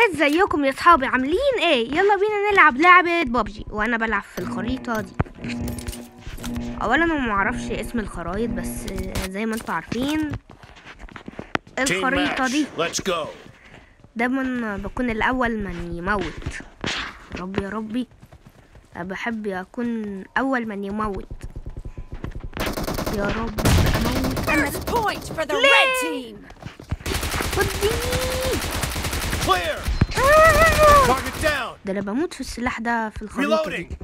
ازيكم يا اصحابي عاملين ايه يلا بينا نلعب لعبة بابجي وانا بلعب في الخريطة دي اولا انا معرفش اسم الخرايط بس زي ما انتوا عارفين Team الخريطة match. دي Let's go. دايما بكون الاول من يموت يا ربي يا ربي أنا بحب اكون اول من يموت يا رب اموت انا First point for the Lee! red team. وديني Clear. Target down. ده انا بموت في السلاح ده في الخريطة دي Reloading.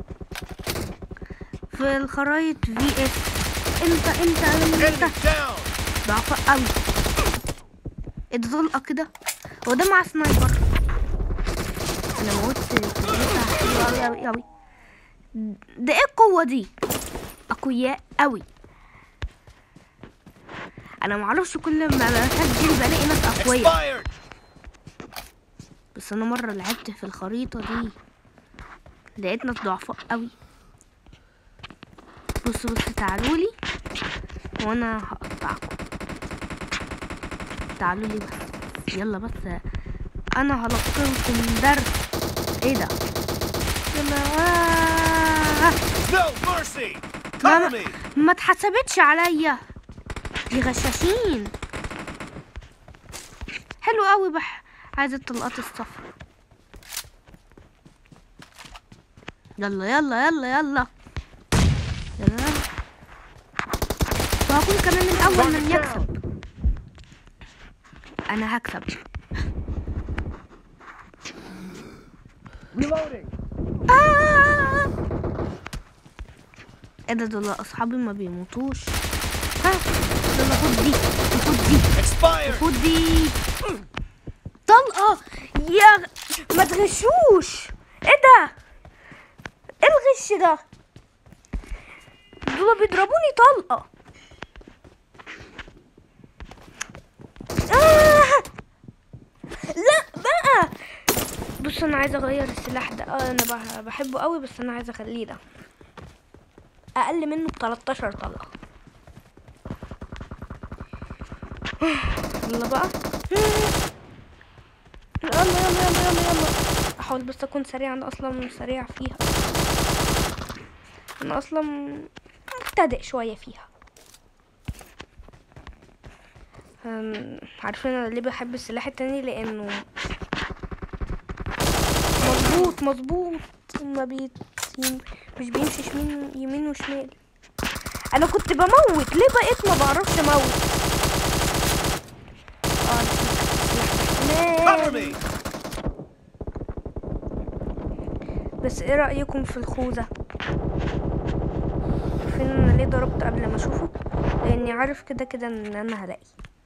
في الخرايط في اس انت انت انت Enemy down. ضعفاء قوي ايه ده طلقة كده هو ده مع سنايبر انا موت كميتها حلوة اوي اوي اوي ده ايه القوة دي اقوياء قوي انا معرفش كل ما بسجل بلاقي ناس اقوياء Expired. بس انا مرة لعبت في الخريطة دي لقيت ناس ضعفاء قوي بصوا بص تعالوا لي وانا هقطعكم تعالوا لي بس يلا بس انا هلقنكم درس ايه ده يلا آه. No mercy. ما, Cover me. ما اتحسبتش عليا دي غشاشين حلو قوي بح عايزة الطلقات الصفرا يلا يلا يلا يلا يلا وهكون كمان الأول من يكسب أنا هكسب Reloading. آه! ايه ده دول أصحابي ما بيموتوش ها يلا خد دي خد دي Expired. خد دي طلقة يا ما تغشوش ايه ده ايه الغش ده دول بيضربوني طلقة آه! لا بقى بص انا عايزه اغير السلاح ده اه انا بح- بحبه قوي بس انا عايزه اخليه ده اقل منه ب 13 طلقه يلا بقى يلا يلا يلا يلا يلا احاول بس اكون سريع انا اصلا سريع فيها انا اصلا مبتدئ شويه فيها أم، عارفين انا ليه بحب السلاح التاني لانه مظبوط مظبوط ما بيت مش بيمشي شمين يمين وشمال انا كنت بموت ليه بقيت ما بعرفش اموت اه Cover تمام. me. بس ايه رأيكم في الخوذة عارفين انا ليه ضربت قبل ما اشوفه لاني عارف كده كده ان انا هلاقي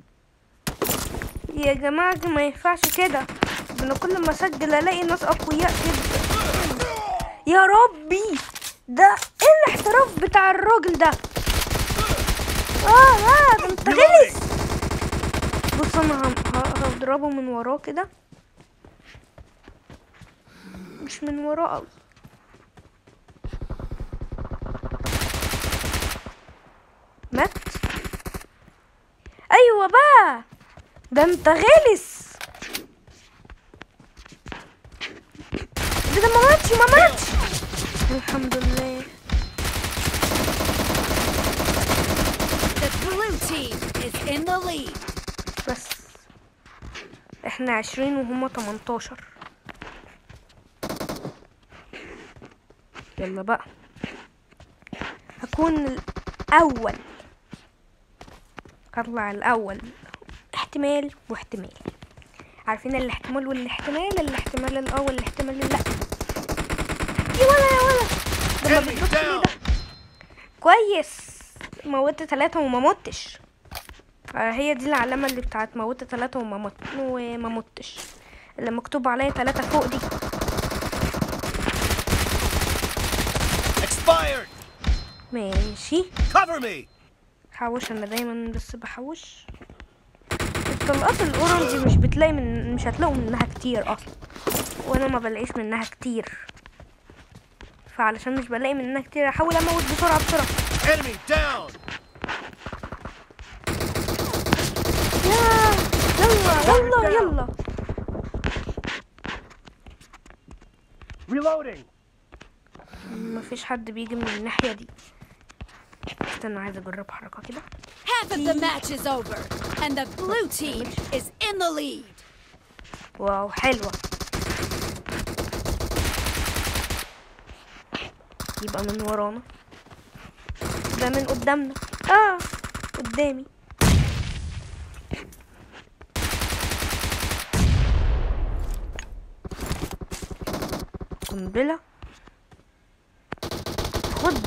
يا جماعة دي ما ينفعش كده ده انا كل ما اسجل الاقي ناس اقوياء جدا يا ربي ده ايه الاحتراف بتاع الراجل ده اه اه ده انت غلس بص انا هم- ه- هضربه من وراه كده مش من وراه قوي مات ايوه بقى ده انت غلس ده ده ما ماتش ما ماتش الحمد لله The blue team is in the lead. بس احنا عشرين وهما تمنتاشر يلا بقى هكون الأول أطلع الأول احتمال واحتمال عارفين الاحتمال والاحتمال الاحتمال الأول الاحتمال اللا يا ولا يا ولا ده ما Enemy بيضربش ليه down. ده كويس موتت ثلاثة وما متش آه، هي دي العلامة اللي بتاعت موت ثلاثة وما مت وما متش اللي مكتوب عليها ثلاثة فوق دي Expired. ماشي Cover me. حوش انا دايما بس بحوش الطلقات الاورنج مش بتلاقي من مش هتلاقوا منها كتير اصلا وانا ما بلاقيش منها كتير فعلشان مش بلاقي منها كتير احاول اموت بسرعة بسرعة Enemy down. يا يلا يلا يلا Reloading. مفيش حد بيجي من الناحية دي استنى عايزة اجرب حركة كده Half of the match is over, and the blue team is in the lead. واو حلوة يبقى من ورانا ده من قدامنا اه قدامي قنبلة خد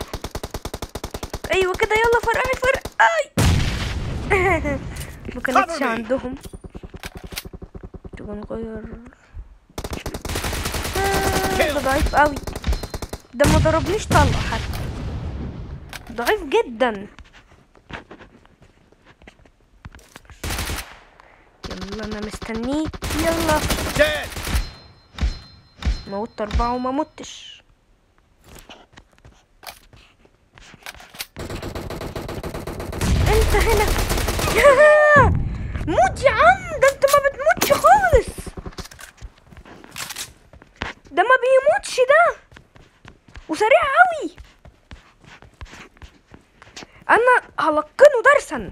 ايوه كده يلا فرقعي فرق اي ما كانتش Cover me. عندهم تبقى نغير آه، ده ضعيف قوي ده ما ضربنيش طلقة حتى ضعيف جدا يلا انا مستنيك يلا Dead. موت أربعة وما متش انت هنا موت يا عم ده انت ما بتموتش خالص ده ما بيموتش ده وسريع قوي انا هلقنه درسا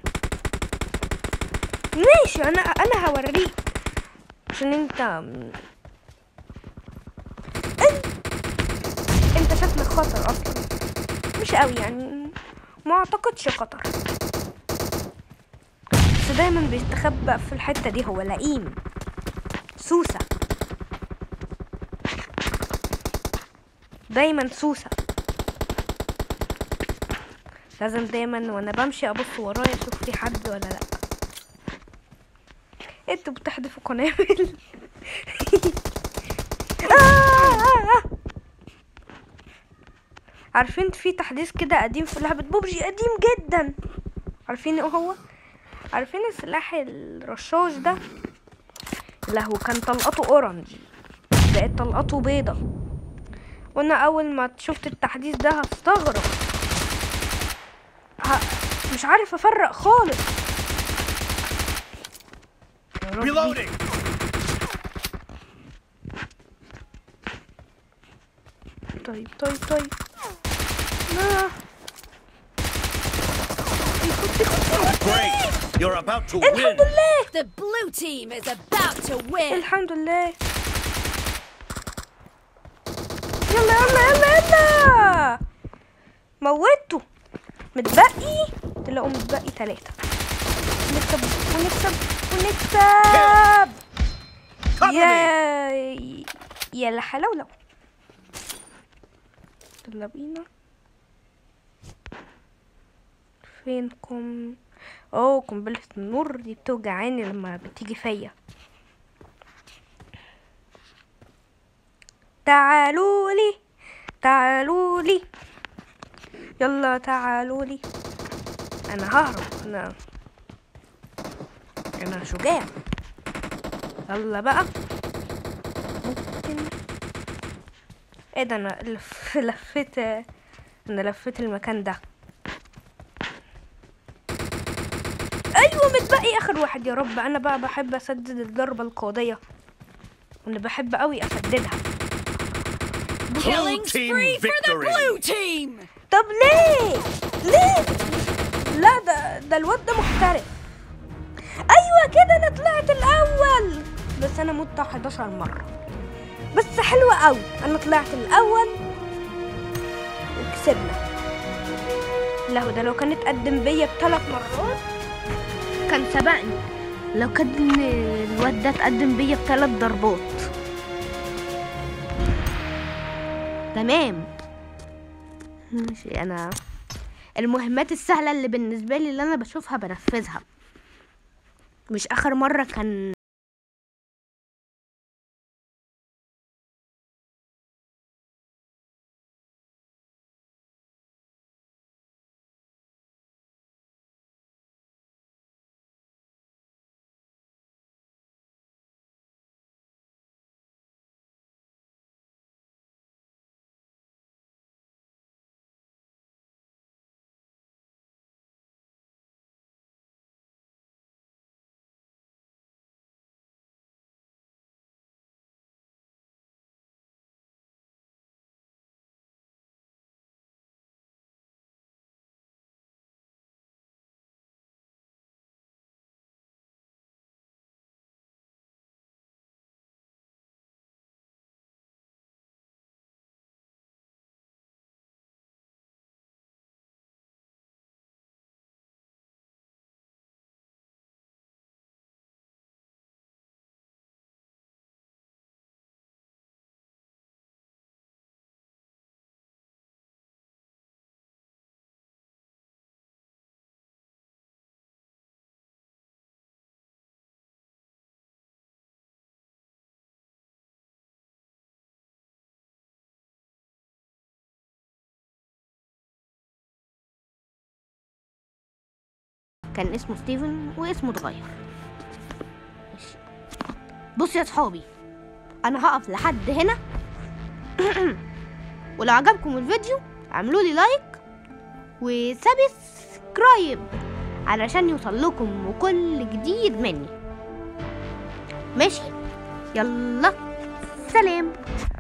ماشي انا انا هوريك عشان انت انت شكلك خطر اصلا مش قوي يعني ما اعتقدش خطر بس دايما بيستخبى في الحتة دي هو لئيم سوسة دايما سوسة لازم دايما وانا بمشي ابص ورايا اشوف في حد ولا لا انتوا بتحدفوا قنابل آه آه آه. عارفين في تحديث كده قديم في لعبة بوبجي قديم جدا عارفين ايه هو عارفين السلاح الرشاش ده لا هو كان طلقته اورنج بقت طلقته بيضة وانا اول ما شفت التحديث ده هستغرب ه... مش عارف افرق خالص يا ربي. Reloading. طيب طيب طيب لا Great. You're about to win. الحمد لله The blue team is about to win. الحمد لله يلا يلا يلا يلا موته متبقي تلاقوا متبقي تلاتة نكسب ونكسب ونكسب Cover me. يا يا لحلاولو يلا بينا فينكم اوه قنبلة النور دي بتوجعاني لما بتيجي فيا تعالوا لي تعالوا لي يلا تعالوا لي انا ههرب انا انا شجاع يلا بقى ممكن ايه ده انا لف... لفيت انا لفيت المكان ده ايوه متبقي اخر واحد يا رب انا بقى بحب اسدد الضربة القاضية انا بحب قوي اسددها Killing team spree for the victory. blue team. طب ليه ليه لا ده ده الواد ده محترف ايوه كده انا طلعت الاول بس انا مت 11 مره بس حلوه قوي انا طلعت الاول وكسبنا لا ده لو كان اتقدم بيا بثلاث مرات كان سبقني لو كان الواد ده اتقدم بيا بثلاث ضربات تمام ماشي انا المهمات السهلة اللي بالنسبة لي اللي انا بشوفها بنفذها مش اخر مرة كان كان اسمه ستيفن واسمه اتغير ماشي بصوا يا صحابي انا هقف لحد هنا ولو عجبكم الفيديو اعملوا لي لايك وسبسكرايب علشان يوصل لكم كل جديد مني ماشي يلا سلام